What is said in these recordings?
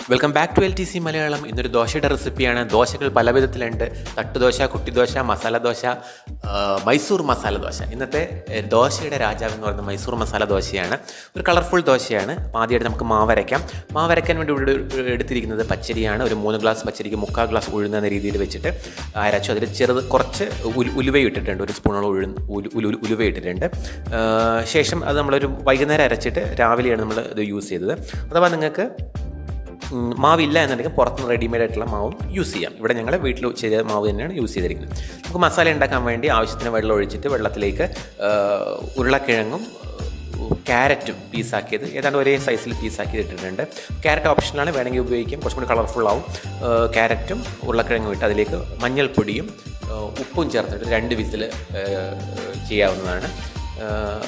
welcome back to L T C Malayalam ഇന്നൊരു ദോശയുടെ റെസിപ്പിയാണ് ദോശകൾ പല വിധത്തിലുണ്ട് തട്ടുദോശ കുട്ടിദോശ മസാല ദോശ ആ, മൈസൂർ മസാല ദോശ ഇന്നത്തെ എ, ദോശയുടെ രാജാവ് എന്ന് പറയുന്നത് മൈസൂർ മസാല ദോശയാണ് ഒരു കളർഫുൾ ദോശയാണ് അപ്പോൾ ആദ്യമായിട്ട് നമുക്ക് മാവരയ്ക്കാം മാവരയ്ക്കാൻ വേണ്ടി ഇവിടെ എടുത്തിരിക്കുന്നത് പച്ചരിയാണ് ഒരു മൂന്ന് ഗ്ലാസ് പച്ചരിക്ക് മുക്കാൽ ഗ്ലാസ് ഉഴുന്ന എന്ന രീതിയിൽ വെച്ചിട്ട് അരച്ചു അതിൽ ചെറുത് കുറച്ച് ഉൽ ഉലുവ ഇട്ടിട്ടുണ്ട് ഒരു സ്പൂണോളം ഉഴുന്ന് ഉലു ഉലു ഉലുവ ഇട്ടിട്ടുണ്ട് ആ, ശേഷം അത് നമ്മളൊരു വൈകുന്നേരം അരച്ചിട്ട് രാവിലെയാണ് നമ്മൾ ഇത് യൂസ് ചെയ്തത് അഥവാ നിങ്ങൾക്ക് ഉം, മാവില്ല എന്നുണ്ടെങ്കിൽ പുറത്തുനിന്ന് റെഡിമെയ്ഡ് ആയിട്ടുള്ള മാവും യൂസ് ചെയ്യാം ഇവിടെ ഞങ്ങൾ വീട്ടിൽ ചെയ്ത മാവ് തന്നെയാണ് യൂസ് ചെയ്തിരിക്കുന്നത് നമുക്ക് മസാല ഉണ്ടാക്കാൻ വേണ്ടി ആവശ്യത്തിന് വെള്ളം ഒഴിച്ചിട്ട് വെള്ളത്തിലേക്ക് ആ, ഉരുളക്കിഴങ്ങും ആ, ക്യാരറ്റും പീസാക്കിയത് ഏതാണ്ട് ഒരേ സൈസിൽ പീസാക്കി ഇട്ടിട്ടുണ്ട് ക്യാരറ്റ് ഓപ്ഷനാണ് വേണമെങ്കിൽ ഉപയോഗിക്കാം കുറച്ചും കൂടി കളർഫുൾ ആവും ആ, ക്യാരറ്റും ഉരുളക്കിഴങ്ങും ഇട്ട് അതിലേക്ക് മഞ്ഞൾപ്പൊടിയും ആ, ഉപ്പും ചേർത്തിട്ട് രണ്ട് വിസിൽ ചെയ്യാവുന്നതാണ് ആ,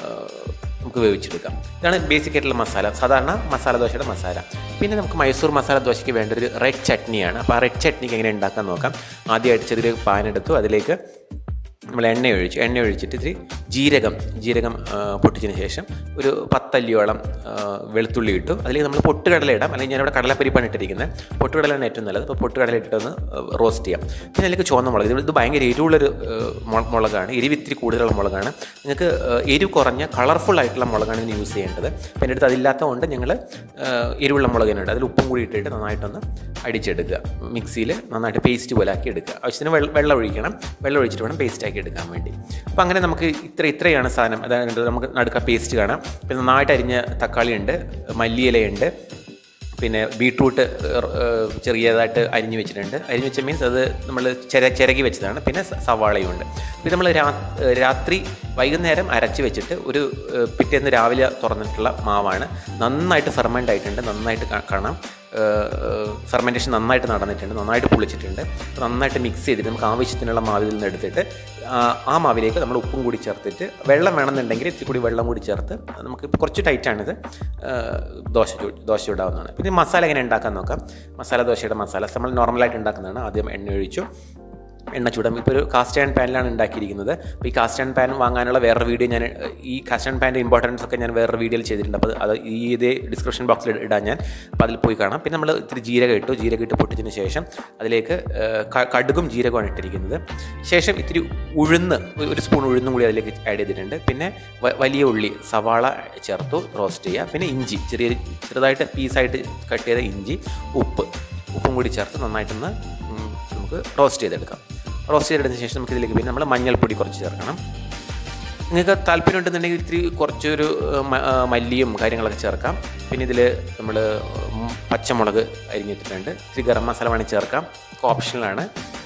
നമുക്ക് വേവിച്ചെടുക്കാം ഇതാണ് ബേസിക് ആയിട്ടുള്ള മസാല സാധാരണ മസാല ദോശയുടെ മസാല പിന്നെ നമുക്ക് മൈസൂർ മസാല ദോശയ്ക്ക് വേണ്ട ഒരു റെഡ് ചട്നിയാണ് അപ്പോൾ ആ റെഡ് ചട്നിക്ക് എങ്ങനെ ഉണ്ടാക്കാൻ നോക്കാം ആദ്യമായിട്ട് ചെറിയൊരു പാൻ എടുത്തു അതിലേക്ക് നമ്മൾ എണ്ണ ഒഴിച്ചു എണ്ണ ഒഴിച്ചിട്ട് ഇത്തിരി ജീരകം ജീരകം ആ, പൊട്ടിച്ചതിന് ശേഷം ഒരു പത്തല്ലിയോളം ആ, വെളുത്തുള്ളി ഇട്ടു അതിലേക്ക് നമ്മൾ പൊട്ടുകടല ഇടാം അല്ലെങ്കിൽ ഞാനിവിടെ കടലപ്പരിപ്പാണ് ഇട്ടിരിക്കുന്നത് പൊട്ടുകടലാണ് ഏറ്റവും നല്ലത് അപ്പോൾ പൊട്ടുകടല ഇട്ടിട്ടൊന്ന് റോസ്റ്റ് ചെയ്യാം പിന്നെ അതിലേക്ക് ചുവന്ന മുളക് ഇത് ഇത് ഭയങ്കര എരിവുള്ളൊരു ആ, മു- മുളകാണ് എരിവ് ഇത്തിരി കൂടുതലുള്ള മുളകാണ് നിങ്ങൾക്ക് ആ, എരിവ് കുറഞ്ഞ കളർഫുൾ ആയിട്ടുള്ള മുളകാണ് ഇതിന് യൂസ് ചെയ്യേണ്ടത് അപ്പം എൻ്റെ അടുത്ത് അതില്ലാത്തതുകൊണ്ട് ഞങ്ങൾ എരിവുള്ള മുളക് തന്നെ ഉണ്ട് അതിൽ ഉപ്പും കൂടി ഇട്ടിട്ട് നന്നായിട്ടൊന്ന് അടിച്ചെടുക്കുക മിക്സിയിൽ നന്നായിട്ട് പേസ്റ്റ് പോലെ ആക്കി എടുക്കുക ആവശ്യത്തിന് വെള്ളം വെള്ളം ഒഴിക്കണം വെള്ളം ഒഴിച്ചിട്ട് വേണം പേസ്റ്റ് ആക്കി എടുക്കാൻ വേണ്ടി അപ്പോൾ അങ്ങനെ നമുക്ക് ഇത്ര ഇത്രയാണ് സാധനം അതായത് നമുക്ക് നടുക്ക പേസ്റ്റ് കാണാം പിന്നെ നന്നായിട്ട് അരിഞ്ഞ തക്കാളി ഉണ്ട് മല്ലിയിലയുണ്ട് പിന്നെ ബീട്രൂട്ട് ഏഹ്, ചെറിയതായിട്ട് അരിഞ്ഞു വെച്ചിട്ടുണ്ട് അരിഞ്ഞു വെച്ച മീൻസ് അത് നമ്മൾ ചിര ചിരകി വെച്ചതാണ് പിന്നെ സ- സവാളയും ഉണ്ട് ഇത് നമ്മൾ രാ ഏഹ്, രാത്രി വൈകുന്നേരം അരച്ച് വെച്ചിട്ട് ഒരു ഏഹ്, പിറ്റേന്ന് രാവിലെ തുറന്നിട്ടുള്ള മാവാണ് നന്നായിട്ട് ഫെർമെൻ്റ് ആയിട്ടുണ്ട് നന്നായിട്ട് കാ- കാണാം ഫെർമെൻറ്റേഷൻ നന്നായിട്ട് നടന്നിട്ടുണ്ട് നന്നായിട്ട് പുളിച്ചിട്ടുണ്ട് അപ്പോൾ നന്നായിട്ട് മിക്സ് ചെയ്തിട്ട് നമുക്ക് ആവശ്യത്തിനുള്ള മാവിൽ നിന്ന് എടുത്തിട്ട് ആ, ആ മാവിലേക്ക് നമ്മൾ ഉപ്പും കൂടി ചേർത്തിട്ട് വെള്ളം വേണമെന്നുണ്ടെങ്കിൽ ഇത്തിരി കൂടി വെള്ളം കൂടി ചേർത്ത് നമുക്ക് ഇപ്പോൾ കുറച്ച് ടൈറ്റാണിത് ആ, ദോശ ചു- ദോശ ചൂടാവുന്നതാണ് പിന്നെ മസാല എങ്ങനെ ഉണ്ടാക്കാൻ നോക്കാം മസാല ദോശയുടെ മസാല നമ്മൾ നോർമലായിട്ട് ഉണ്ടാക്കുന്നതാണ് ആദ്യം എണ്ണ ഒഴിച്ചു എണ്ണ ചൂടാം ഇപ്പോൾ ഒരു കാസ്റ്റ് ആൻഡ് പാനിലാണ് ഉണ്ടാക്കിയിരിക്കുന്നത് അപ്പോൾ ഈ കാസ്റ്റ് ആൻഡ് പാൻ വാങ്ങാനുള്ള വേറൊരു വീഡിയോ ഞാൻ ഏഹ്, ഈ കാസ്റ്റ് ആൻഡ് പാൻ്റെ ഇമ്പോർട്ടൻസ് ഒക്കെ ഞാൻ വേറൊരു വീഡിയോയിൽ ചെയ്തിട്ടുണ്ട് അപ്പോൾ അത് ഈ ഇതേ ഡിസ്ക്രിപ്ഷൻ ബോക്സിൽ ഇടാൻ ഞാൻ അപ്പോൾ അതിൽ പോയി കാണാം പിന്നെ നമ്മൾ ഇത്തിരി ജീരകം ഇട്ടു ജീരകം ഇട്ട് പൊട്ടിച്ചതിന് ശേഷം അതിലേക്ക് ഏഹ്, ക- കടുകും ജീരകമാണ് ഇട്ടിരിക്കുന്നത് ശേഷം ഇത്തിരി ഉഴുന്ന് ഒരു- ഒരു സ്പൂൺ ഉഴുന്നും കൂടി അതിലേക്ക് ആഡ് ചെയ്തിട്ടുണ്ട് പിന്നെ വ- വലിയ ഉള്ളി സവാള ചേർത്തു റോസ്റ്റ് ചെയ്യുക പിന്നെ ഇഞ്ചി ചെറിയ ചെറുതായിട്ട് പീസായിട്ട് കട്ട് ചെയ്ത ഇഞ്ചി ഉപ്പ് ഉപ്പും കൂടി ചേർത്ത് നന്നായിട്ടൊന്ന് ഉം, നമുക്ക് റോസ്റ്റ് ചെയ്തെടുക്കാം റോസ്റ്റ് ചെയ്തെടുത്തതിന് ശേഷം നമുക്ക് ഇതിലേക്ക് പിന്നെ നമ്മൾ മഞ്ഞൾപ്പൊടി കുറച്ച് ചേർക്കണം നിങ്ങൾക്ക് താല്പര്യം ഉണ്ടെന്നുണ്ടെങ്കിൽ ഇത്തിരി കുറച്ചൊരു ഏഹ്, മ- ഏഹ്, മല്ലിയും കാര്യങ്ങളൊക്കെ ചേർക്കാം പിന്നെ ഇതിൽ നമ്മൾ പച്ചമുളക് അരിഞ്ഞിട്ടിട്ടുണ്ട് ഇത്തിരി ഗരം മസാല വേണമെങ്കിൽ ചേർക്കാം ഓപ്ഷണലാണ്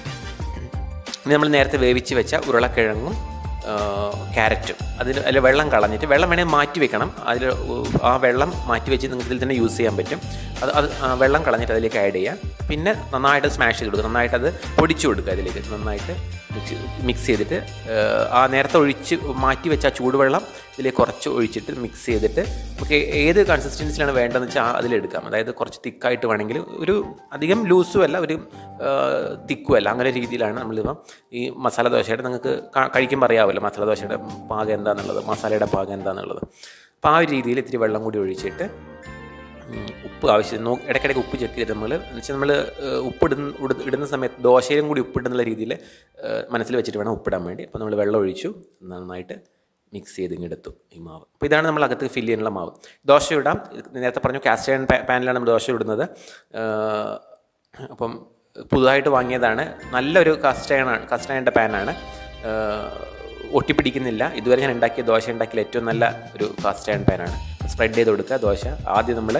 ഇനി നമ്മൾ നേരത്തെ വേവിച്ച് വെച്ച ഉരുളക്കിഴങ്ങും ആ, ക്യാരറ്റും അതിൽ അതിൽ വെള്ളം കളഞ്ഞിട്ട് വെള്ളം വേണമെങ്കിൽ മാറ്റി വെക്കണം അതിൽ ആ വെള്ളം മാറ്റി വെച്ച് നിങ്ങൾക്ക് ഇതിൽ തന്നെ യൂസ് ചെയ്യാൻ പറ്റും അത് അത് ആ വെള്ളം കളഞ്ഞിട്ട് അതിലേക്ക് ആഡ് ചെയ്യാം പിന്നെ നന്നായിട്ട് സ്മാഷ് ചെയ്ത് കൊടുക്കുക നന്നായിട്ട് അത് പൊടിച്ചു കൊടുക്കുക അതിലേക്ക് നന്നായിട്ട് മിക്സ് മിക്സ് ചെയ്തിട്ട് ആ, ആ നേരത്തെ ഒഴിച്ച് മാറ്റി വെച്ച ആ ചൂടുവെള്ളം ഇതിലേക്ക് കുറച്ച് ഒഴിച്ചിട്ട് മിക്സ് ചെയ്തിട്ട് നമുക്ക് ഏത് കൺസിസ്റ്റൻസിലാണ് വേണ്ടതെന്ന് വെച്ചാൽ ആ അതിലെടുക്കാം അതായത് കുറച്ച് തിക്കായിട്ട് വേണമെങ്കിൽ ഒരു അധികം ലൂസും അല്ല ഒരു തിക്കും അല്ല അങ്ങനെ രീതിയിലാണ് നമ്മളിപ്പം ഈ മസാല ദോശയുടെ നിങ്ങൾക്ക് ക- കഴിക്കുമ്പോൾ അറിയാമല്ലോ മസാല ദോശയുടെ പാകം എന്താണെന്നുള്ളത് മസാലയുടെ പാകം എന്താണെന്നുള്ളത് അപ്പോൾ ആ ഒരു രീതിയിൽ ഇത്തിരി വെള്ളം കൂടി ഒഴിച്ചിട്ട് ഉം, ഉപ്പ് ആവശ്യം നോ ഇടയ്ക്കിടയ്ക്ക് ഉപ്പ് ചെക്ക് ചെയ്ത് നമ്മൾ എന്ന് വെച്ചാൽ നമ്മൾ ഉപ്പിടുന്ന ഉട- ഇടുന്ന സമയത്ത് ദോശയിലും കൂടി ഉപ്പിടുന്നുള്ള രീതിയിൽ മനസ്സിൽ വെച്ചിട്ട് വേണം ഉപ്പിടാൻ വേണ്ടി അപ്പോൾ നമ്മൾ വെള്ളം ഒഴിച്ചു നന്നായിട്ട് മിക്സ് ചെയ്ത് ഇങ്ങെടുത്തു ഈ മാവ് അപ്പോൾ ഇതാണ് നമ്മൾ അകത്ത് ഫില്ല് ചെയ്യാനുള്ള മാവ് ദോശ ഇടാം ഇത് നേരത്തെ പറഞ്ഞു കാസ്റ്റ് അയൺ പാനിലാണ് നമ്മൾ ദോശ ഇടുന്നത് ഏഹ്, അപ്പം പുതുതായിട്ട് വാങ്ങിയതാണ് നല്ലൊരു കാസ്റ്റ് അയൺ കാസ്റ്റ് അയണിൻ്റെ പാനാണ് ഒട്ടിപ്പിടിക്കുന്നില്ല ഇതുവരെ ഞാൻ ഉണ്ടാക്കിയ ദോശ ഉണ്ടാക്കിയ ഏറ്റവും നല്ല ഒരു കാസ്റ്റ് അയൺ പാനാണ് സ്പ്രെഡ് ചെയ്ത് കൊടുക്കുക ദോശ ആദ്യം നമ്മൾ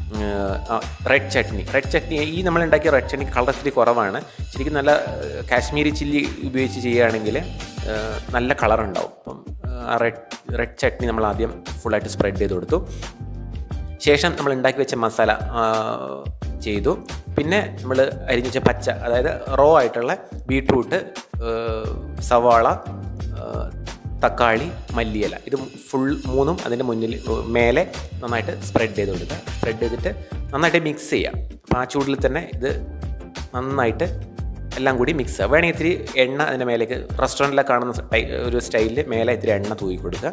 റെഡ് ചട്നി റെഡ് ചട്നി ഈ നമ്മൾ ഉണ്ടാക്കിയ റെഡ് ചട്നി കളർ ഇത്തിരി കുറവാണ് ശരിക്കും നല്ല ഏഹ്, കാശ്മീരി ചില്ലി ഉപയോഗിച്ച് ചെയ്യുകയാണെങ്കിൽ ഏഹ്, നല്ല കളർ ഉണ്ടാവും അപ്പം ആ റെഡ് റെഡ് ചട്നി നമ്മൾ ആദ്യം ഫുള്ളായിട്ട് സ്പ്രെഡ് ചെയ്ത് കൊടുത്തു ശേഷം നമ്മൾ ഉണ്ടാക്കി വെച്ച മസാല ആ, ചെയ്തു പിന്നെ നമ്മൾ അരിഞ്ഞു വെച്ച പച്ച അതായത് റോ ആയിട്ടുള്ള ബീട്രൂട്ട് ഏഹ്, സവാള ഏഹ്, തക്കാളി മല്ലിയില ഇത് ഫുൾ മൂന്നും അതിൻ്റെ മുന്നിൽ ഏഹ്, മേലെ നന്നായിട്ട് സ്പ്രെഡ് ചെയ്ത് കൊടുക്കുക സ്പ്രെഡ് ചെയ്തിട്ട് നന്നായിട്ട് മിക്സ് ചെയ്യാം അപ്പോൾ ആ ചൂടിൽ തന്നെ ഇത് നന്നായിട്ട് എല്ലാം കൂടി മിക്സ് ചെയ്യുക വേണമെങ്കിൽ ഇത്തിരി എണ്ണ അതിൻ്റെ മേലേക്ക് റെസ്റ്റോറൻറ്റിലൊക്കെ കാണുന്ന സ്റ്റൈ- ഒരു സ്റ്റൈലിൽ മേലെ ഇത്തിരി എണ്ണ തൂക്കി കൊടുക്കുക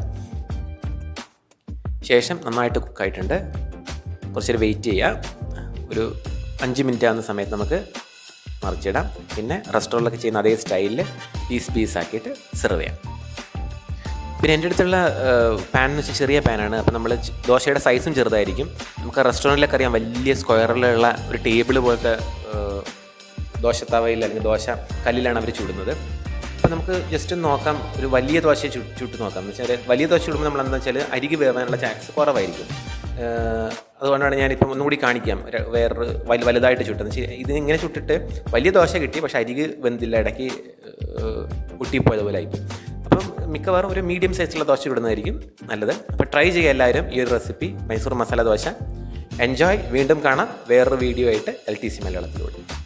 ശേഷം നന്നായിട്ട് കുക്കായിട്ടുണ്ട് കുറച്ച് നേരം വെയിറ്റ് ചെയ്യുക ഒരു അഞ്ച് മിനിറ്റ് ആകുന്ന സമയത്ത് നമുക്ക് മറിച്ചിടാം പിന്നെ റെസ്റ്റോറൻറ്റിലൊക്കെ ചെയ്യുന്ന അതേ സ്റ്റൈലിൽ പീസ് പീസ് ആക്കിയിട്ട് സെർവ് ചെയ്യാം പിന്നെ എൻ്റെ അടുത്തുള്ള പാൻ എന്ന് വെച്ചാൽ ചെറിയ പാനാണ് അപ്പോൾ നമ്മൾ ദോശയുടെ സൈസും ചെറുതായിരിക്കും നമുക്ക് റെസ്റ്റോറൻറ്റിലൊക്കെ അറിയാം വലിയ സ്ക്വയറിലുള്ള ഒരു ടേബിൾ പോലത്തെ ഏഹ്, ദോശത്തവയിൽ അല്ലെങ്കിൽ ദോശ കല്ലിലാണ് അവർ ചുടുന്നത് അപ്പോൾ നമുക്ക് ജസ്റ്റ് ഒന്ന് നോക്കാം ഒരു വലിയ ദോശ ചു ചുട്ട് നോക്കാം എന്ന് വെച്ചാൽ വലിയ ദോശ ചുടുമ്പോൾ നമ്മൾ എന്താ വെച്ചാൽ അരികി വേവാനുള്ള ചാൻസ് കുറവായിരിക്കും ഏഹ്, അതുകൊണ്ടാണ് ഞാനിപ്പം ഒന്നുകൂടി കാണിക്കാം ര- വേറൊരു വലു വലുതായിട്ട് ചുട്ടെന്ന് വെച്ചാൽ ഇത് ഇങ്ങനെ ചുട്ടിട്ട് വലിയ ദോശ കിട്ടി പക്ഷേ അരിക് വെന്തില്ല ഇടയ്ക്ക് ഏഹ്, പൊട്ടിപ്പോയതുപോലെ ആയിപ്പോയി അപ്പം മിക്കവാറും ഒരു മീഡിയം സൈസിലുള്ള ദോശ ഇടുന്നതായിരിക്കും നല്ലത് അപ്പോൾ ട്രൈ ചെയ്യുക എല്ലാവരും ഈ ഒരു റെസിപ്പി മൈസൂർ മസാല ദോശ എൻജോയ് വീണ്ടും കാണാം വേറൊരു വീഡിയോ ആയിട്ട് എൽ ടി സി മലയാളത്തിലൂടെ